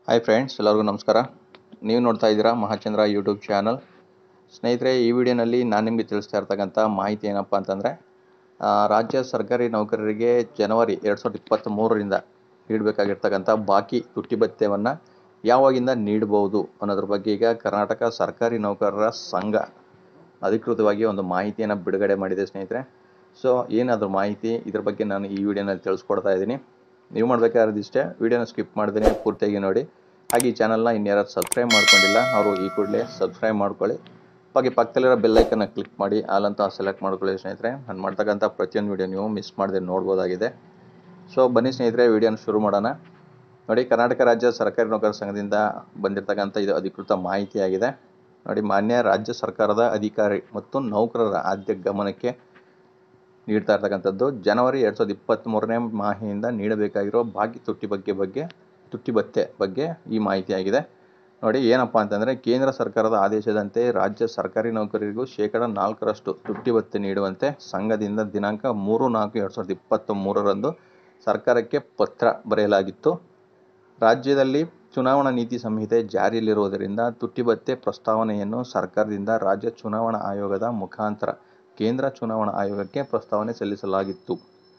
hi friends ಎಲ್ಲರಿಗೂ ನಮಸ್ಕಾರ ನೀವು ನೋಡ್ತಾ ಇದ್ದೀರಾ ಮಹಾಚಂದ್ರ ಯೂಟ್ಯೂಬ್ ಚಾನಲ್ ಸ್ನೇಹಿತರೆ ಈ ವಿಡಿಯೋನಲ್ಲಿ ನಾನು ನಿಮಗೆ ತಿಳಿಸ್ತಾ ಇರ್ತಕ್ಕಂಥ ಮಾಹಿತಿ ಏನಪ್ಪ ಅಂತಂದರೆ ಆ, ರಾಜ್ಯ ಸರ್ಕಾರಿ ನೌಕರರಿಗೆ ಜನವರಿ ಎರಡು ಸಾವಿರದ ಇಪ್ಪತ್ತ್ಮೂರರಿಂದ ನೀಡಬೇಕಾಗಿರ್ತಕ್ಕಂಥ ಬಾಕಿ ತುಟ್ಟಿ ಭತ್ಯವನ್ನು ಯಾವಾಗಿಂದ ನೀಡಬಹುದು ಅನ್ನೋದ್ರ ಬಗ್ಗೆ ಈಗ ಕರ್ನಾಟಕ ಸರ್ಕಾರಿ ನೌಕರರ ಸಂಘ ಅಧಿಕೃತವಾಗಿ ಒಂದು ಮಾಹಿತಿಯನ್ನು ಬಿಡುಗಡೆ ಮಾಡಿದೆ ಸ್ನೇಹಿತರೆ ಸೊ ಏನಾದರೂ ಮಾಹಿತಿ ಇದ್ರ ಬಗ್ಗೆ ನಾನು ಈ ವಿಡಿಯೋನಲ್ಲಿ ತಿಳಿಸ್ಕೊಡ್ತಾ ಇದ್ದೀನಿ ನೀವು ಮಾಡಬೇಕಾದ್ರೆ ಇಷ್ಟೇ ವಿಡಿಯೋನ ಸ್ಕಿಪ್ ಮಾಡ್ದೇ ಪೂರ್ತಿಯಾಗಿ ನೋಡಿ ಹಾಗೆ ಈ ಚಾನಲ್ನ ಇನ್ಯಾರು ಸಬ್ಸ್ಕ್ರೈಬ್ ಮಾಡ್ಕೊಂಡಿಲ್ಲ ಅವರು ಈ ಕೂಡಲೇ ಸಬ್ಸ್ಕ್ರೈಬ್ ಮಾಡ್ಕೊಳ್ಳಿ ಹಾಗೆ ಪಕ್ಕದಲ್ಲಿರೋ ಬೆಲ್ಲೈಕನ್ನ ಕ್ಲಿಕ್ ಮಾಡಿ ಆಲಂತ ಸೆಲೆಕ್ಟ್ ಮಾಡ್ಕೊಳ್ಳಿ ಸ್ನೇಹಿತರೆ ನಾನು ಮಾಡ್ತಕ್ಕಂಥ ಪ್ರತಿಯೊಂದು ವಿಡಿಯೋ ನೀವು ಮಿಸ್ ಮಾಡದೆ ನೋಡ್ಬೋದಾಗಿದೆ ಸೊ ಬನ್ನಿ ಸ್ನೇಹಿತರೆ ವಿಡಿಯೋನ ಶುರು ಮಾಡೋಣ ನೋಡಿ ಕರ್ನಾಟಕ ರಾಜ್ಯ ಸರ್ಕಾರಿ ನೌಕರರ ಸಂಘದಿಂದ ಬಂದಿರತಕ್ಕಂಥ ಇದು ಅಧಿಕೃತ ಮಾಹಿತಿಯಾಗಿದೆ ನೋಡಿ ಮಾನ್ಯ ರಾಜ್ಯ ಸರ್ಕಾರದ ಅಧಿಕಾರಿ ಮತ್ತು ನೌಕರರ ಆದ್ಯ ಗಮನಕ್ಕೆ ನೀಡ್ತಾ ಇರ್ತಕ್ಕಂಥದ್ದು ಜನವರಿ ಎರಡು ಸಾವಿರದ ಇಪ್ಪತ್ತ್ಮೂರನೇ ಮಾಹಿತಿಯಿಂದ ನೀಡಬೇಕಾಗಿರೋ ಬಾಕಿ ತುಟ್ಟಿ ಬಗ್ಗೆ ಬಗ್ಗೆ ತುಟ್ಟಿ ಭತ್ಯೆ ಬಗ್ಗೆ ಈ ಮಾಹಿತಿಯಾಗಿದೆ ನೋಡಿ ಏನಪ್ಪ ಅಂತಂದರೆ ಕೇಂದ್ರ ಸರ್ಕಾರದ ಆದೇಶದಂತೆ ರಾಜ್ಯ ಸರ್ಕಾರಿ ನೌಕರರಿಗೂ ಶೇಕಡ ನಾಲ್ಕರಷ್ಟು ತುಟ್ಟಿ ಭತ್ಯೆ ನೀಡುವಂತೆ ಸಂಘದಿಂದ ದಿನಾಂಕ ಮೂರು ನಾಲ್ಕು ಎರಡು ಸಾವಿರದ ಇಪ್ಪತ್ತ ಮೂರರಂದು ಸರ್ಕಾರಕ್ಕೆ ಪತ್ರ ಬರೆಯಲಾಗಿತ್ತು ರಾಜ್ಯದಲ್ಲಿ ಚುನಾವಣಾ ನೀತಿ ಸಂಹಿತೆ ಜಾರಿಯಲ್ಲಿರುವುದರಿಂದ ತುಟ್ಟಿ ಭತ್ಯೆ ಪ್ರಸ್ತಾವನೆಯನ್ನು ಸರ್ಕಾರದಿಂದ ರಾಜ್ಯ ಚುನಾವಣಾ ಆಯೋಗದ ಮುಖಾಂತರ ಕೇಂದ್ರ ಚುನಾವಣಾ ಆಯೋಗಕ್ಕೆ ಪ್ರಸ್ತಾವನೆ ಸಲ್ಲಿಸಲಾಗಿತ್ತು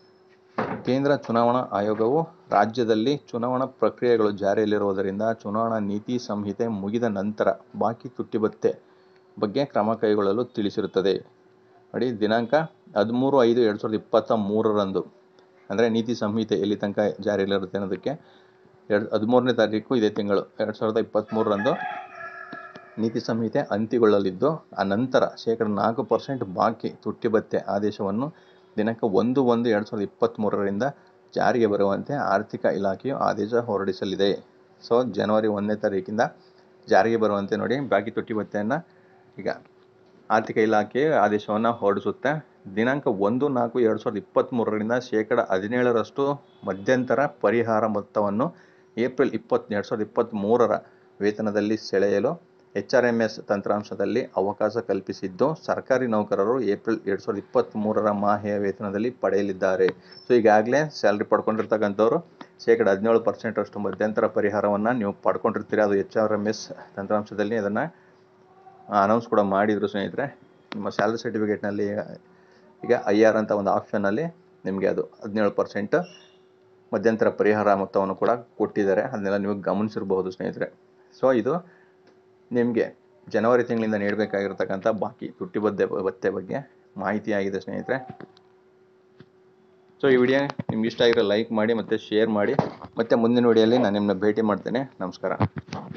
ಕೇಂದ್ರ ಚುನಾವಣಾ ಆಯೋಗವು ರಾಜ್ಯದಲ್ಲಿ ಚುನಾವಣಾ ಪ್ರಕ್ರಿಯೆಗಳು ಜಾರಿಯಲ್ಲಿರುವುದರಿಂದ ಚುನಾವಣಾ ನೀತಿ ಸಂಹಿತೆ ಮುಗಿದ ನಂತರ ಬಾಕಿ ತುಟ್ಟಿ ಭತ್ಯೆ ಬಗ್ಗೆ ಕ್ರಮ ಕೈಗೊಳ್ಳಲು ತಿಳಿಸಿರುತ್ತದೆ ನೋಡಿ ದಿನಾಂಕ ಹದಿಮೂರು ಐದು ಎರಡು ಸಾವಿರದ ಇಪ್ಪತ್ತ ಮೂರರಂದು ಅಂದರೆ ನೀತಿ ಸಂಹಿತೆ ಎಲ್ಲಿ ತನಕ ಜಾರಿಯಲ್ಲಿರುತ್ತೆ ಅನ್ನೋದಕ್ಕೆ ಎರಡು ಹದಿಮೂರನೇ ತಾರೀಕು ಇದೇ ತಿಂಗಳು ಎರಡು ಸಾವಿರದ ಇಪ್ಪತ್ತ್ಮೂರರಂದು ನೀತಿ ಸಂಹಿತೆ ಅಂತ್ಯಗೊಳ್ಳಲಿದ್ದು ಆ ನಂತರ ಶೇಕಡ ನಾಲ್ಕು ಪರ್ಸೆಂಟ್ ಬಾಕಿ ತುಟ್ಟಿ ಭತ್ಯೆ ಆದೇಶವನ್ನು ದಿನಾಂಕ ಒಂದು ಒಂದು ಎರಡು ಸಾವಿರದ ಇಪ್ಪತ್ತ್ಮೂರರಿಂದ ಜಾರಿಗೆ ಬರುವಂತೆ ಆರ್ಥಿಕ ಇಲಾಖೆಯು ಆದೇಶ ಹೊರಡಿಸಲಿದೆ ಸೊ ಜನವರಿ ಒಂದನೇ ತಾರೀಕಿಂದ ಜಾರಿಗೆ ಬರುವಂತೆ ನೋಡಿ ಬಾಕಿ ತುಟ್ಟಿ ಭತ್ಯೆಯನ್ನು ಈಗ ಆರ್ಥಿಕ ಇಲಾಖೆ ಆದೇಶವನ್ನು ಹೊರಡಿಸುತ್ತೆ ದಿನಾಂಕ ಒಂದು ನಾಲ್ಕು ಎರಡು ಸಾವಿರದ ಇಪ್ಪತ್ತ್ಮೂರರಿಂದ ಶೇಕಡ ಹದಿನೇಳರಷ್ಟು ಮಧ್ಯಂತರ ಪರಿಹಾರ ಮೊತ್ತವನ್ನು ಏಪ್ರಿಲ್ ಇಪ್ಪತ್ತು ಎರಡು ಸಾವಿರದ ಇಪ್ಪತ್ತ್ಮೂರರ ವೇತನದಲ್ಲಿ ಸೆಳೆಯಲು ಎಚ್ ಆರ್ ಎಮ್ ಎಸ್ ತಂತ್ರಾಂಶದಲ್ಲಿ ಅವಕಾಶ ಕಲ್ಪಿಸಿದ್ದು ಸರ್ಕಾರಿ ನೌಕರರು ಏಪ್ರಿಲ್ ಎರಡು ಸಾವಿರದ ಇಪ್ಪತ್ತ್ಮೂರರ ಮಾಹೆಯ ವೇತನದಲ್ಲಿ ಪಡೆಯಲಿದ್ದಾರೆ ಸೊ ಈಗಾಗಲೇ ಸ್ಯಾಲ್ರಿ ಪಡ್ಕೊಂಡಿರ್ತಕ್ಕಂಥವ್ರು ಶೇಕಡ ಹದಿನೇಳು ಪರ್ಸೆಂಟಷ್ಟು ಮಧ್ಯಂತರ ಪರಿಹಾರವನ್ನು ನೀವು ಪಡ್ಕೊಂಡಿರ್ತೀರಿ ಅದು ಎಚ್ ಆರ್ ಎಮ್ ಎಸ್ ತಂತ್ರಾಂಶದಲ್ಲಿ ಅದನ್ನು ಅನೌನ್ಸ್ ಕೂಡ ಮಾಡಿದರು ಸ್ನೇಹಿತರೆ ನಿಮ್ಮ ಸ್ಯಾಲ್ರಿ ಸರ್ಟಿಫಿಕೇಟ್ನಲ್ಲಿ ಈಗ ಐ ಆರ್ ಅಂತ ಒಂದು ಆಪ್ಷನಲ್ಲಿ ನಿಮಗೆ ಅದು ಹದಿನೇಳು ಪರ್ಸೆಂಟ್ ಮಧ್ಯಂತರ ಪರಿಹಾರ ಮೊತ್ತವನ್ನು ಕೂಡ ಕೊಟ್ಟಿದ್ದಾರೆ ಅದನ್ನೆಲ್ಲ ನೀವು ಗಮನಿಸಿರಬಹುದು ಸ್ನೇಹಿತರೆ ಸೊ ಇದು ನಿಮಗೆ ಜನವರಿ ತಿಂಗಳಿಂದ ನೀಡಬೇಕಾಗಿರ್ತಕ್ಕಂಥ ಬಾಕಿ ತುಟ್ಟಿ ಭದ್ದೆ ಭತ್ಯೆ ಬಗ್ಗೆ ಮಾಹಿತಿಯಾಗಿದೆ ಸ್ನೇಹಿತರೆ ಸೊ ಈ ವಿಡಿಯೋ ನಿಮ್ಗೆ ಇಷ್ಟ ಆಗಿರೋ ಲೈಕ್ ಮಾಡಿ ಮತ್ತು ಶೇರ್ ಮಾಡಿ ಮತ್ತು ಮುಂದಿನ ವಿಡಿಯೋಲಿ ನಾನು ನಿಮ್ಮನ್ನ ಭೇಟಿ ಮಾಡ್ತೇನೆ ನಮಸ್ಕಾರ